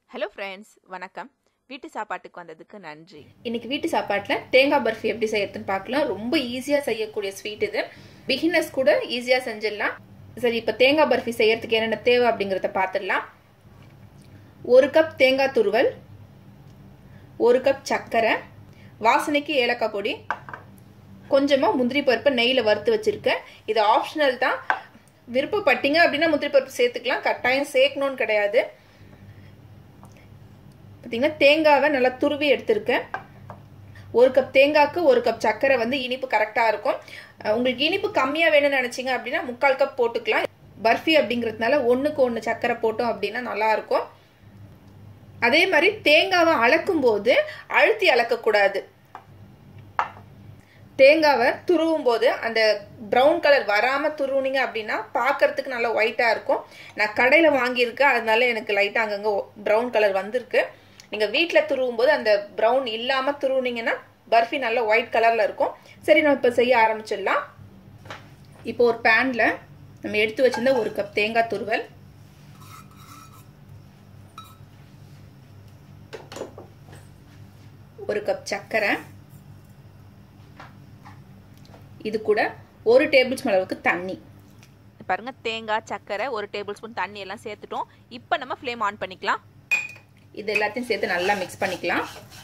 hello friends வணக்கம் வீட்டு சாப்பாட்டுக்கு வந்ததுக்கு நன்றி இன்னைக்கு வீட்டு சாப்பாட்டில் தேங்காய் பர்ஃபி எப்படி செய்யறதுன்னு பார்க்கலாம் ரொம்ப ஈஸியாக செய்யக்கூடிய ஸ்வீட் இது பிகினர்ஸ் கூட ஈஸியாக செஞ்சிடலாம் சரி இப்போ தேங்காய் பர்ஃபி செய்யறதுக்கு என்னென்ன தேவை அப்படிங்கிறத பார்த்துடலாம் ஒரு கப் தேங்காய் துருவல் ஒரு கப் சர்க்கரை வாசனைக்கு ஏலக்காய் பொடி கொஞ்சமாக முந்திரி பருப்பு நெய்யில் வறுத்து வச்சுருக்கேன் இது ஆப்ஷனல் தான் விருப்பப்பட்டீங்க அப்படின்னா முந்திரி பருப்பு சேர்த்துக்கலாம் கட்டாயம் சேர்க்கணும்னு கிடையாது பார்த்தீங்கன்னா தேங்காவை நல்லா துருவி எடுத்திருக்கேன் ஒரு கப் தேங்காய்க்கு ஒரு கப் சர்க்கரை வந்து இனிப்பு கரெக்டாக இருக்கும் உங்களுக்கு இனிப்பு கம்மியாக வேணும்னு நினச்சிங்க அப்படின்னா முக்கால் கப் போட்டுக்கலாம் பர்ஃபி அப்படிங்கிறதுனால ஒன்றுக்கு ஒன்று சர்க்கரை போட்டோம் அப்படின்னா நல்லா இருக்கும் அதே மாதிரி தேங்காவை அளக்கும் போது அழுத்தி அளக்கக்கூடாது தேங்காவை துருவும் போது அந்த ப்ரௌன் கலர் வராமல் துருவுனீங்க அப்படின்னா பார்க்கறதுக்கு நல்லா ஒயிட்டாக இருக்கும் நான் கடையில் வாங்கியிருக்கேன் அதனால எனக்கு லைட்டாக அங்கங்கே ப்ரௌன் கலர் வந்திருக்கு நீங்கள் வீட்டில் துருவும் போது அந்த ப்ரௌன் இல்லாமல் துருவுனீங்கன்னா பர்ஃபி நல்லா ஒயிட் கலரில் இருக்கும் சரி நம்ம இப்போ செய்ய ஆரம்பிச்சிடலாம் இப்போ ஒரு பேனில் நம்ம எடுத்து வச்சிருந்த ஒரு கப் தேங்காய் துருவல் ஒரு கப் சர்க்கரை இது கூட ஒரு டேபிள் ஸ்பூன் அளவுக்கு தண்ணி பாருங்க தேங்காய் சர்க்கரை ஒரு டேபிள் ஸ்பூன் தண்ணி எல்லாம் சேர்த்துட்டோம் இப்போ நம்ம ஃப்ளேம் ஆன் பண்ணிக்கலாம் இது எல்லாத்தையும் சேர்த்து நல்லா மிக்ஸ் பண்ணிக்கலாம்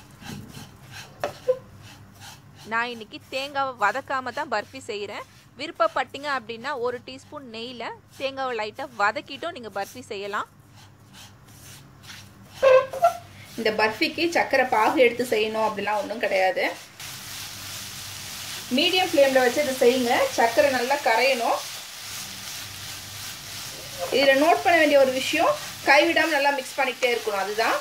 நான் இன்னைக்கு தேங்காவை வதக்காம தான் பர்ஃபி செய்கிறேன் விருப்பப்பட்டீங்க அப்படின்னா ஒரு டீஸ்பூன் நெய்யில் தேங்காவை லைட்டாக வதக்கிட்டும் நீங்கள் பர்ஃபி செய்யலாம் இந்த பர்ஃபிக்கு சர்க்கரை பாகு எடுத்து செய்யணும் அப்படிலாம் ஒன்றும் கிடையாது மீடியம் ஃப்ளேமில் வச்சு இதை செய்யுங்க சர்க்கரை நல்லா கரையணும் இதில் நோட் பண்ண வேண்டிய ஒரு விஷயம் கைவிடாமல் நல்லா மிக்ஸ் பண்ணிக்கிட்டே இருக்கணும் அதுதான்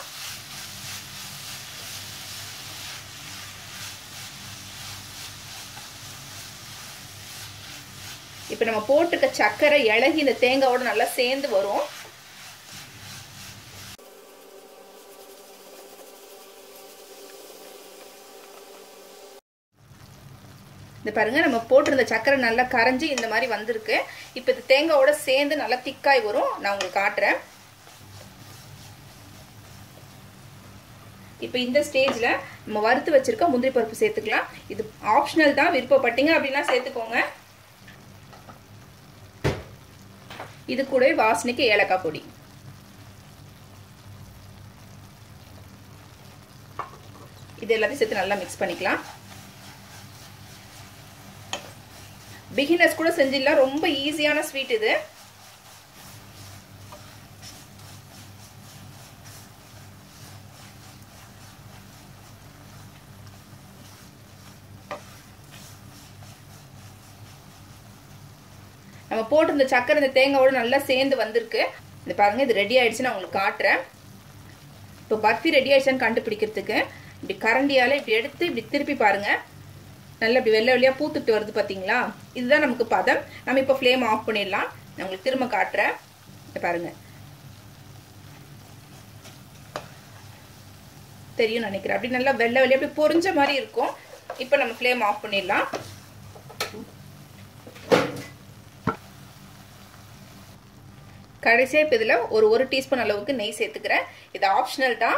இப்போ நம்ம போட்டிருக்க சர்க்கரை இழகி இந்த தேங்காவோட நல்லா சேர்ந்து வரும் இந்த பாருங்க நம்ம போட்டிருந்த சக்கரை நல்லா கரைஞ்சி இந்த மாதிரி வந்திருக்கு இப்போ இது தேங்காவோட சேர்ந்து நல்லா திக்காய் வரும் நான் உங்களுக்கு காட்டுறேன் இப்போ இந்த ஸ்டேஜில் நம்ம வறுத்து வச்சிருக்க முந்திரி பருப்பு சேர்த்துக்கலாம் இது ஆப்ஷனல் தான் விருப்பப்பட்டீங்க அப்படின்னா சேர்த்துக்கோங்க இது கூட வாசனைக்கு ஏலக்காய் பொடி இது எல்லாத்தையும் சேர்த்து நல்லா மிக்ஸ் பண்ணிக்கலாம் பிகினர்ஸ் கூட செஞ்சிடலாம் ரொம்ப ஈஸியான ஸ்வீட் இது நம்ம போட்டு இந்த சக்கரை இந்த தேங்காயோட நல்லா சேர்ந்து வந்திருக்கு இது பாருங்க இது ரெடி ஆயிடுச்சு நான் உங்களுக்கு காட்டுறேன் இப்போ பர்ஃபி ரெடி ஆயிடுச்சான்னு கண்டுபிடிக்கிறதுக்கு இப்படி கரண்டியால இப்படி எடுத்து இப்படி திருப்பி பாருங்க நல்லா இப்படி வெள்ளை வெள்ளையாக பூத்துட்டு வருது பார்த்தீங்களா இதுதான் நமக்கு பதம் நம்ம இப்போ ஃப்ளேம் ஆஃப் பண்ணிடலாம் நான் உங்களுக்கு திரும்ப காட்டுறேன் பாருங்க தெரியும் நினைக்கிறேன் அப்படி நல்லா வெள்ளை வெள்ளையாக அப்படி பொறிஞ்ச மாதிரி இருக்கும் இப்போ நம்ம ஃப்ளேம் ஆஃப் பண்ணிடலாம் கடைசியாக இப்போ இதில் ஒரு ஒரு டீஸ்பூன் அளவுக்கு நெய் சேர்த்துக்கிறேன் இது ஆப்ஷனல் தான்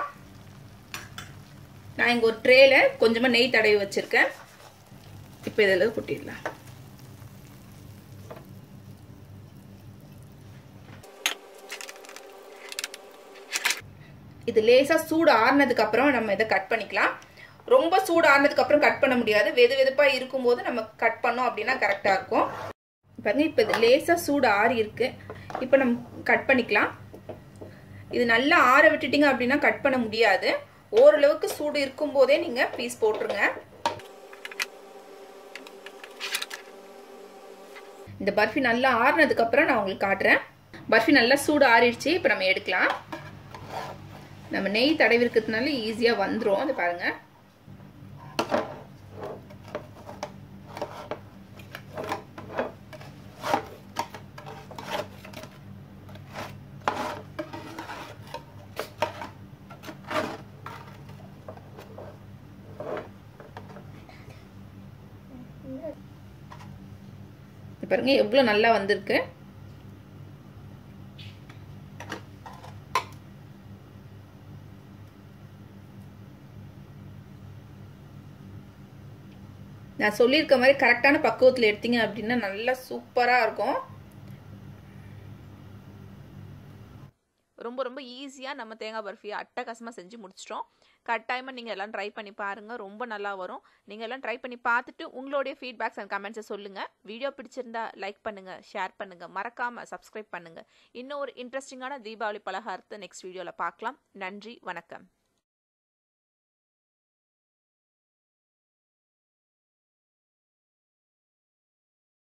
நான் இங்கே ஒரு ட்ரேல கொஞ்சமாக நெய் தடவி வச்சுருக்கேன் இப்போ இதில் கொட்டிடலாம் இது லேசாக சூடு ஆறுனதுக்கு அப்புறம் நம்ம இதை கட் பண்ணிக்கலாம் ரொம்ப சூடு ஆறுனதுக்கு அப்புறம் கட் பண்ண முடியாது வெது வெதுப்பாக இருக்கும்போது நம்ம கட் பண்ணோம் அப்படின்னா கரெக்டாக இருக்கும் பாருங்க இப்போ இது லேசாக சூடு ஆறி இருக்கு இப்போ நம்ம கட் பண்ணிக்கலாம் இது நல்லா ஆற விட்டுட்டீங்க அப்படின்னா கட் பண்ண முடியாது ஓரளவுக்கு சூடு இருக்கும் போதே நீங்கள் பீஸ் போட்டுருங்க இந்த பர்ஃபி நல்லா ஆறுனதுக்கு அப்புறம் நான் உங்களுக்கு காட்டுறேன் பர்ஃபி நல்லா சூடு ஆறிடுச்சு இப்போ நம்ம எடுக்கலாம் நம்ம நெய் தடவி இருக்கிறதுனால ஈஸியாக வந்துடும் அது பாருங்க பாருங்க எவ்வளோ நல்லா வந்திருக்கு நான் சொல்லியிருக்க மாதிரி கரெக்டான பக்குவத்தில் எடுத்தீங்க அப்படின்னா நல்லா சூப்பராக இருக்கும் ரொம்ப ரொம்ப ஈஸியாக நம்ம தேங்காய் பர்ஃபியை அட்டகாசமாக செஞ்சு முடிச்சிட்டோம் கட்டாயமாக நீங்கள் எல்லாம் ட்ரை பண்ணி பாருங்கள் ரொம்ப நல்லா வரும் நீங்கள் எல்லாம் ட்ரை பண்ணி பார்த்துட்டு உங்களுடைய ஃபீட்பேக்ஸ் அண்ட் கமெண்ட்ஸை சொல்லுங்கள் வீடியோ பிடிச்சிருந்தா லைக் பண்ணுங்கள் ஷேர் பண்ணுங்கள் மறக்காமல் சப்ஸ்கிரைப் பண்ணுங்கள் இன்னும் ஒரு இன்ட்ரெஸ்டிங்கான தீபாவளி பலகாரத்தை நெக்ஸ்ட் வீடியோவில் பார்க்கலாம் நன்றி வணக்கம்